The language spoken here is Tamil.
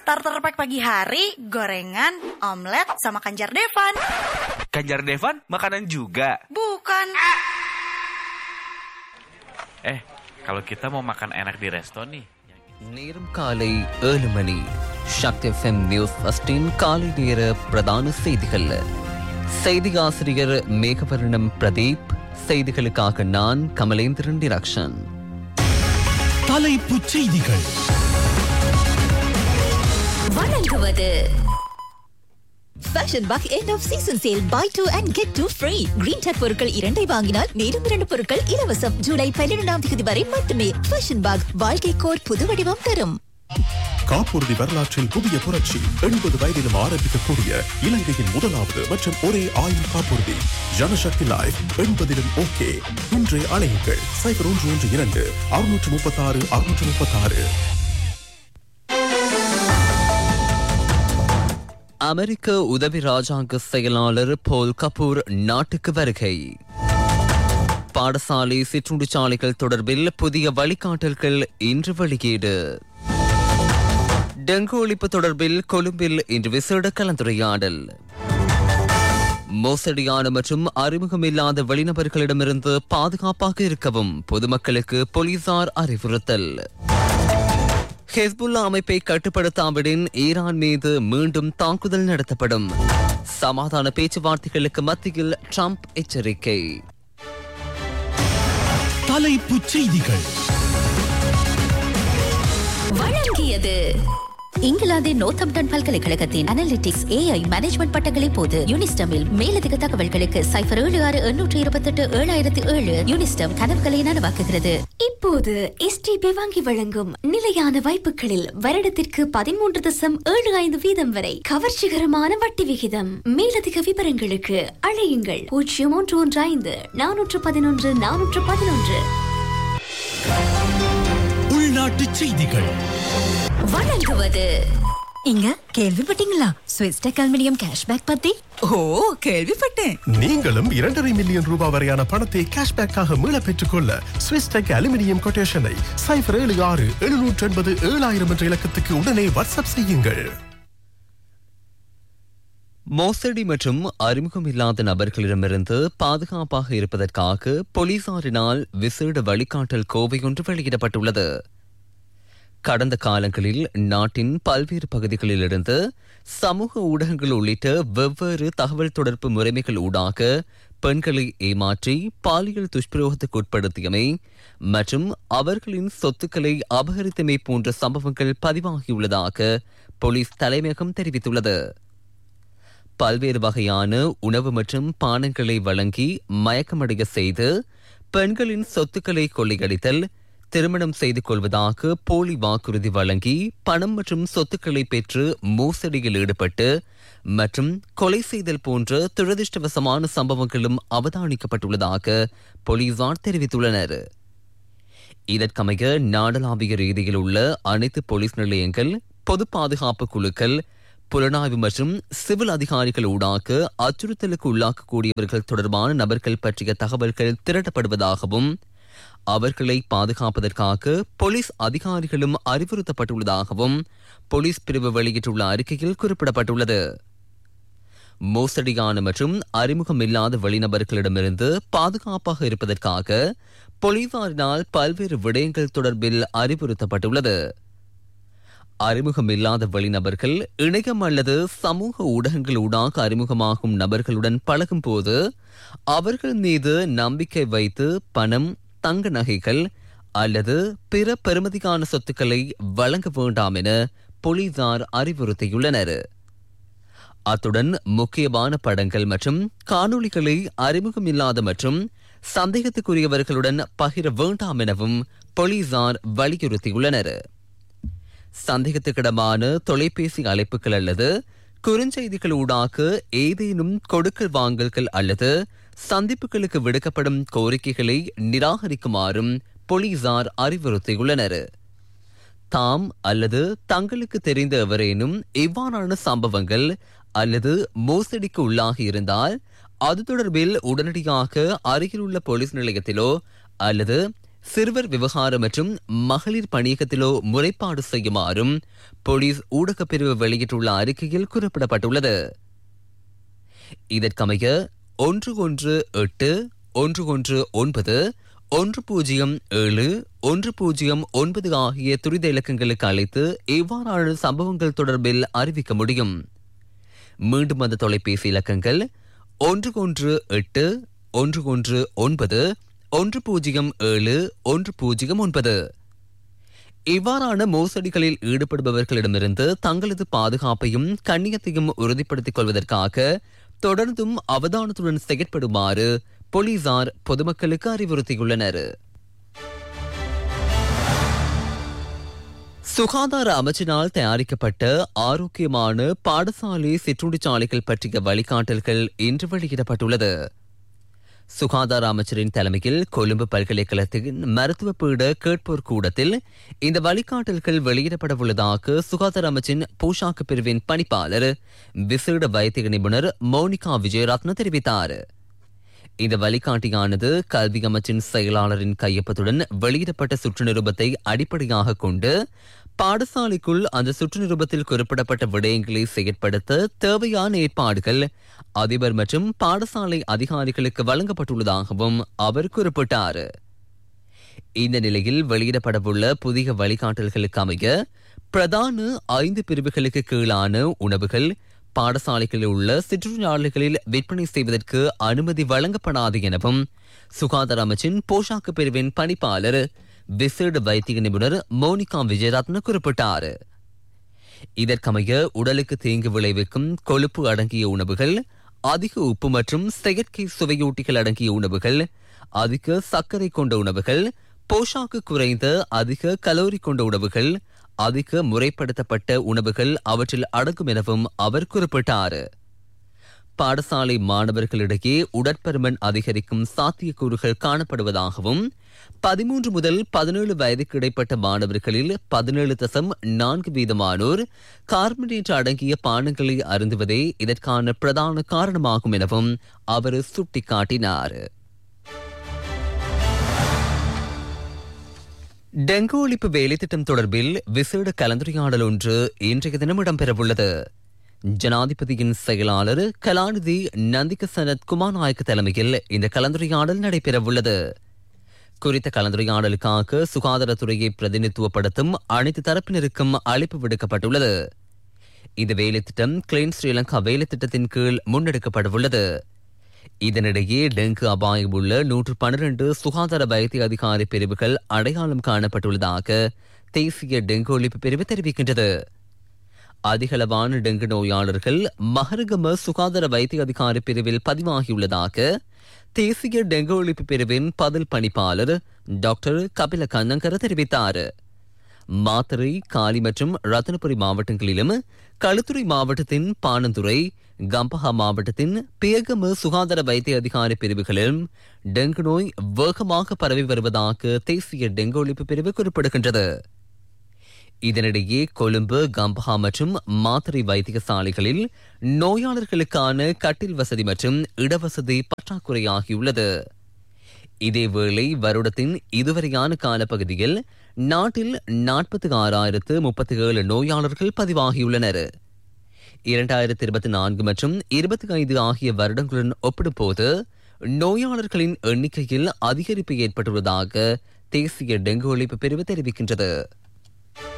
Starter pack pagi hari, gorengan, omelet, sama kanjar devan. Kanjar Devan makanan juga. Bukan. Eh, kalau kita mau makan enak di resto nih. நேரம் காலை ஏழு மணி சக்தி எஃப்எம் நியூஸ் ஃபஸ்டின் காலை நேர பிரதான செய்திகள் செய்தி ஆசிரியர் மேகவர்ணம் பிரதீப் செய்திகளுக்காக நான் கமலேந்திரன் டிரக்ஷன் தலைப்புச் செய்திகள் வழங்குவது fashion bug end of season sale buy two and get two free green tech பொருட்கள் இரண்டை வாங்கினால் மேலும் இரண்டு பொருட்கள் இலவசம் ஜூலை பன்னிரெண்டாம் தேதி வரை மட்டுமே ஃபேஷன் பாக் வாழ்க்கைக்கு ஒரு புது வடிவம் தரும் காப்புறுதி வரலாற்றில் புதிய புரட்சி எண்பது வயதிலும் ஆரம்பிக்கக்கூடிய இலங்கையின் முதலாவது மற்றும் ஒரே ஆயுள் காப்புறுதி ஜனசக்தி லைஃப் எண்பதிலும் ஓகே இன்றே அழையுங்கள் சைபர் ஒன்று ஒன்று இரண்டு அறுநூற்று முப்பத்தாறு அறுநூற்று முப்பத்தாறு அமெரிக்க உதவி ராஜாங்க செயலாளர் போல் கபூர் நாட்டுக்கு வருகை பாடசாலை சிற்றுண்டிச்சாலைகள் தொடர்பில் புதிய வழிகாட்டல்கள் இன்று வெளியீடு டெங்கு ஒழிப்பு தொடர்பில் கொழும்பில் இன்று விசேட கலந்துரையாடல் மோசடியான மற்றும் அறிமுகமில்லாத வெளிநபர்களிடமிருந்து பாதுகாப்பாக இருக்கவும் பொதுமக்களுக்கு போலீசார் அறிவுறுத்தல் ஹெஸ்புல்லா அமைப்பை கட்டுப்படுத்தாவிடின் ஈரான் மீது மீண்டும் தாக்குதல் நடத்தப்படும் சமாதான பேச்சுவார்த்தைகளுக்கு மத்தியில் ட்ரம்ப் எச்சரிக்கை தலைப்புச் செய்திகள் வழங்கியது இங்கிலாந்தின் நோர்த்தம்டன் பல்கலைக்கழகத்தின் அனலிட்டிக்ஸ் ஏஐ மேனேஜ்மெண்ட் பட்டங்களை போது யூனிஸ்டமில் மேலதிக தகவல்களுக்கு சைபர் ஏழு ஆறு எண்ணூற்றி இருபத்தெட்டு ஏழாயிரத்தி ஏழு யூனிஸ்டம் கனவுகளை நனவாக்குகிறது இப்போது எஸ்டிபி வங்கி வழங்கும் நிலையான வைப்புகளில் வருடத்திற்கு பதிமூன்று தசம் ஏழு ஐந்து வீதம் வரை கவர்ச்சிகரமான வட்டி விகிதம் மேலதிக விவரங்களுக்கு அழையுங்கள் பூஜ்ஜியம் ஒன்று ஒன்று ஐந்து நானூற்று பதினொன்று நானூற்று பதினொன்று உள்நாட்டுச் செய்திகள் வழங்குவது இங்க கேள்விப்பட்டீங்களா ஸ்விஸ் டெக் அலுமினியம் கேஷ்பேக் பத்தி ஓ கேள்விப்பட்டேன் நீங்களும் இரண்டரை மில்லியன் ரூபாய் வரையான பணத்தை கேஷ்பேக்காக மீள பெற்றுக்கொள்ள ஸ்விஸ் டெக் அலுமினியம் கொட்டேஷனை சைபர் ஏழு ஆறு எழுநூற்று எண்பது ஏழாயிரம் என்ற இலக்கத்துக்கு உடனே வாட்ஸ்அப் செய்யுங்கள் மோசடி மற்றும் அறிமுகமில்லாத நபர்களிடமிருந்து பாதுகாப்பாக இருப்பதற்காக போலீசாரினால் விசேட வழிகாட்டல் கோவை ஒன்று வெளியிடப்பட்டுள்ளது கடந்த காலங்களில் நாட்டின் பல்வேறு பகுதிகளிலிருந்து சமூக ஊடகங்கள் உள்ளிட்ட வெவ்வேறு தகவல் தொடர்பு முறைமைகள் ஊடாக பெண்களை ஏமாற்றி பாலியல் துஷ்பிரயோகத்துக்கு உட்படுத்தியமை மற்றும் அவர்களின் சொத்துக்களை அபகரித்தமை போன்ற சம்பவங்கள் பதிவாகியுள்ளதாக போலீஸ் தலைமையகம் தெரிவித்துள்ளது பல்வேறு வகையான உணவு மற்றும் பானங்களை வழங்கி மயக்கமடைய செய்து பெண்களின் சொத்துக்களை கொள்ளையடித்தல் திருமணம் செய்து கொள்வதாக போலி வாக்குறுதி வழங்கி பணம் மற்றும் சொத்துக்களை பெற்று மோசடியில் ஈடுபட்டு மற்றும் கொலை செய்தல் போன்ற துரதிருஷ்டவசமான சம்பவங்களும் அவதானிக்கப்பட்டுள்ளதாக போலீசார் தெரிவித்துள்ளனர் இதற்கமைய நாடளாவிய ரீதியில் உள்ள அனைத்து போலீஸ் நிலையங்கள் பொது பாதுகாப்பு குழுக்கள் புலனாய்வு மற்றும் சிவில் அதிகாரிகள் ஊடாக அச்சுறுத்தலுக்கு உள்ளாக்கக்கூடியவர்கள் தொடர்பான நபர்கள் பற்றிய தகவல்கள் திரட்டப்படுவதாகவும் அவர்களை பாதுகாப்பதற்காக போலீஸ் அதிகாரிகளும் அறிவுறுத்தப்பட்டுள்ளதாகவும் போலீஸ் பிரிவு வெளியிட்டுள்ள அறிக்கையில் குறிப்பிடப்பட்டுள்ளது மோசடியான மற்றும் அறிமுகமில்லாத வெளிநபர்களிடமிருந்து பாதுகாப்பாக இருப்பதற்காக போலீசாரினால் பல்வேறு விடயங்கள் தொடர்பில் அறிவுறுத்தப்பட்டுள்ளது அறிமுகமில்லாத வெளிநபர்கள் இணையம் அல்லது சமூக ஊடகங்கள் ஊடாக அறிமுகமாகும் நபர்களுடன் பழகும் போது அவர்கள் மீது நம்பிக்கை வைத்து பணம் தங்க நகைகள் அல்லது பிற பெறுமதிக்கான சொத்துக்களை வழங்க வேண்டாம் என போலீசார் அறிவுறுத்தியுள்ளனர் அத்துடன் முக்கியமான படங்கள் மற்றும் காணொளிகளை அறிமுகமில்லாத மற்றும் சந்தேகத்துக்குரியவர்களுடன் பகிர வேண்டாம் எனவும் போலீசார் வலியுறுத்தியுள்ளனர் சந்தேகத்துக்கிடமான தொலைபேசி அழைப்புகள் அல்லது குறுஞ்செய்திகள் ஊடாக ஏதேனும் கொடுக்கல் வாங்கல்கள் அல்லது சந்திப்புகளுக்கு விடுக்கப்படும் கோரிக்கைகளை நிராகரிக்குமாறும் போலீசார் அறிவுறுத்தியுள்ளனர் தாம் அல்லது தங்களுக்கு தெரிந்த எவரேனும் இவ்வாறான சம்பவங்கள் அல்லது மோசடிக்கு உள்ளாகி இருந்தால் அது தொடர்பில் உடனடியாக அருகிலுள்ள போலீஸ் நிலையத்திலோ அல்லது சிறுவர் விவகாரம் மற்றும் மகளிர் பணியகத்திலோ முறைப்பாடு செய்யுமாறும் போலீஸ் ஊடகப் பிரிவு வெளியிட்டுள்ள அறிக்கையில் குறிப்பிடப்பட்டுள்ளது இதற்கமைய ஒன்று ஒன்று எட்டு ஒன்று ஒன்று ஒன்பது ஒன்று பூஜ்ஜியம் ஏழு ஒன்று பூஜ்ஜியம் ஒன்பது ஆகிய துரித இலக்கங்களுக்கு அழைத்து இவ்வாறான சம்பவங்கள் தொடர்பில் அறிவிக்க முடியும் மீண்டும் அந்த தொலைபேசி இலக்கங்கள் ஒன்று ஒன்று எட்டு ஒன்று ஒன்று ஒன்பது ஒன்று பூஜ்ஜியம் ஏழு ஒன்று பூஜ்ஜியம் ஒன்பது இவ்வாறான மோசடிகளில் ஈடுபடுபவர்களிடமிருந்து தங்களது பாதுகாப்பையும் கண்ணியத்தையும் உறுதிப்படுத்திக் கொள்வதற்காக தொடர்ந்தும் அவதானத்துடன் செயற்படுமாறு போலீசார் பொதுமக்களுக்கு அறிவுறுத்தியுள்ளனர் சுகாதார அமைச்சினால் தயாரிக்கப்பட்ட ஆரோக்கியமான பாடசாலை சிற்றுண்டிச்சாலைகள் பற்றிய வழிகாட்டல்கள் இன்று வெளியிடப்பட்டுள்ளது சுகாதார அமைச்சரின் தலைமையில் கொழும்பு பல்கலைக்கழகத்தின் மருத்துவ பீட கேட்போர் கூடத்தில் இந்த வழிகாட்டல்கள் வெளியிடப்பட உள்ளதாக சுகாதார அமைச்சின் போஷாக்கு பிரிவின் பணிப்பாளர் விசேட வைத்திய நிபுணர் மோனிகா விஜயரத்ன தெரிவித்தார் இந்த வழிகாட்டியானது கல்வி அமைச்சின் செயலாளரின் கையொப்பத்துடன் வெளியிடப்பட்ட சுற்று நிருபத்தை அடிப்படையாக கொண்டு பாடசாலைக்குள் அந்த சுற்று நிருபத்தில் குறிப்பிடப்பட்ட விடயங்களை செயற்படுத்த தேவையான ஏற்பாடுகள் அதிபர் மற்றும் பாடசாலை அதிகாரிகளுக்கு வழங்கப்பட்டுள்ளதாகவும் அவர் குறிப்பிட்டார் இந்த நிலையில் வெளியிடப்படவுள்ள புதிய வழிகாட்டல்களுக்கு அமைய பிரதான ஐந்து பிரிவுகளுக்கு கீழான உணவுகள் பாடசாலைகளில் உள்ள சிற்றுண்டியாளர்களில் விற்பனை செய்வதற்கு அனுமதி வழங்கப்படாது எனவும் சுகாதார அமைச்சின் போஷாக்கு பிரிவின் பணிப்பாளர் விசேட வைத்திய நிபுணர் மோனிகா விஜயரத்ன குறிப்பிட்டார் இதற்கமைய உடலுக்கு தீங்கு விளைவிக்கும் கொழுப்பு அடங்கிய உணவுகள் அதிக உப்பு மற்றும் செயற்கை சுவையூட்டிகள் அடங்கிய உணவுகள் அதிக சர்க்கரை கொண்ட உணவுகள் போஷாக்கு குறைந்த அதிக கலோரி கொண்ட உணவுகள் அதிக முறைப்படுத்தப்பட்ட உணவுகள் அவற்றில் அடங்கும் எனவும் அவர் குறிப்பிட்டார் பாடசாலை மாணவர்களிடையே உடற்பருமன் அதிகரிக்கும் சாத்தியக்கூறுகள் காணப்படுவதாகவும் பதிமூன்று முதல் பதினேழு வயதுக்கு இடைப்பட்ட மாணவர்களில் பதினேழு தசம் நான்கு வீதமானோர் கார்பனேட் அடங்கிய பானங்களை அருந்துவதே இதற்கான பிரதான காரணமாகும் எனவும் அவர் சுட்டிக்காட்டினார் டெங்கு ஒழிப்பு வேலைத்திட்டம் தொடர்பில் விசேட கலந்துரையாடல் ஒன்று இன்றைய தினம் இடம்பெறவுள்ளது ஜனாதிபதியின் செயலாளர் கலாநிதி நந்திக சனத் குமாநாயக்க தலைமையில் இந்த கலந்துரையாடல் நடைபெறவுள்ளது குறித்த கலந்துரையாடலுக்காக சுகாதாரத்துறையை பிரதிநிதித்துவப்படுத்தும் அனைத்து தரப்பினருக்கும் அழைப்பு விடுக்கப்பட்டுள்ளது இந்த வேலைத்திட்டம் கிளீன் ஸ்ரீலங்கா வேலைத்திட்டத்தின் கீழ் முன்னெடுக்கப்படவுள்ளது இதனிடையே டெங்கு அபாயம் உள்ள நூற்று பன்னிரண்டு சுகாதார வைத்திய அதிகாரி பிரிவுகள் அடையாளம் காணப்பட்டுள்ளதாக தேசிய டெங்கு ஒழிப்பு பிரிவு தெரிவிக்கின்றது அதிகளவான டெங்கு நோயாளர்கள் மகரகம சுகாதார வைத்திய அதிகாரி பிரிவில் பதிவாகியுள்ளதாக தேசிய டெங்கு ஒழிப்பு பிரிவின் பதில் பணிப்பாளர் டாக்டர் கபில கண்ணங்கர தெரிவித்தார் மாத்தறை காலி மற்றும் ரத்தனபுரி மாவட்டங்களிலும் களுத்துறை மாவட்டத்தின் பாணந்துறை கம்பஹா மாவட்டத்தின் பேகம சுகாதார வைத்திய அதிகாரி பிரிவுகளிலும் டெங்கு நோய் வேகமாக பரவி வருவதாக தேசிய டெங்கு ஒழிப்பு பிரிவு குறிப்பிடுகின்றது இதனிடையே கொழும்பு கம்பஹா மற்றும் மாத்தறை வைத்தியசாலைகளில் நோயாளர்களுக்கான கட்டில் வசதி மற்றும் இடவசதி பற்றாக்குறையாகியுள்ளது இதேவேளை வருடத்தின் இதுவரையான காலப்பகுதியில் நாட்டில் நாற்பத்தி ஆறாயிரத்து முப்பத்தி ஏழு நோயாளர்கள் பதிவாகியுள்ளனர் இரண்டாயிரத்தி இருபத்தி நான்கு மற்றும் இருபத்தி ஐந்து ஆகிய வருடங்களுடன் ஒப்பிடும்போது நோயாளர்களின் எண்ணிக்கையில் அதிகரிப்பு ஏற்பட்டுள்ளதாக தேசிய டெங்கு ஒழிப்பு பிரிவு தெரிவிக்கின்றது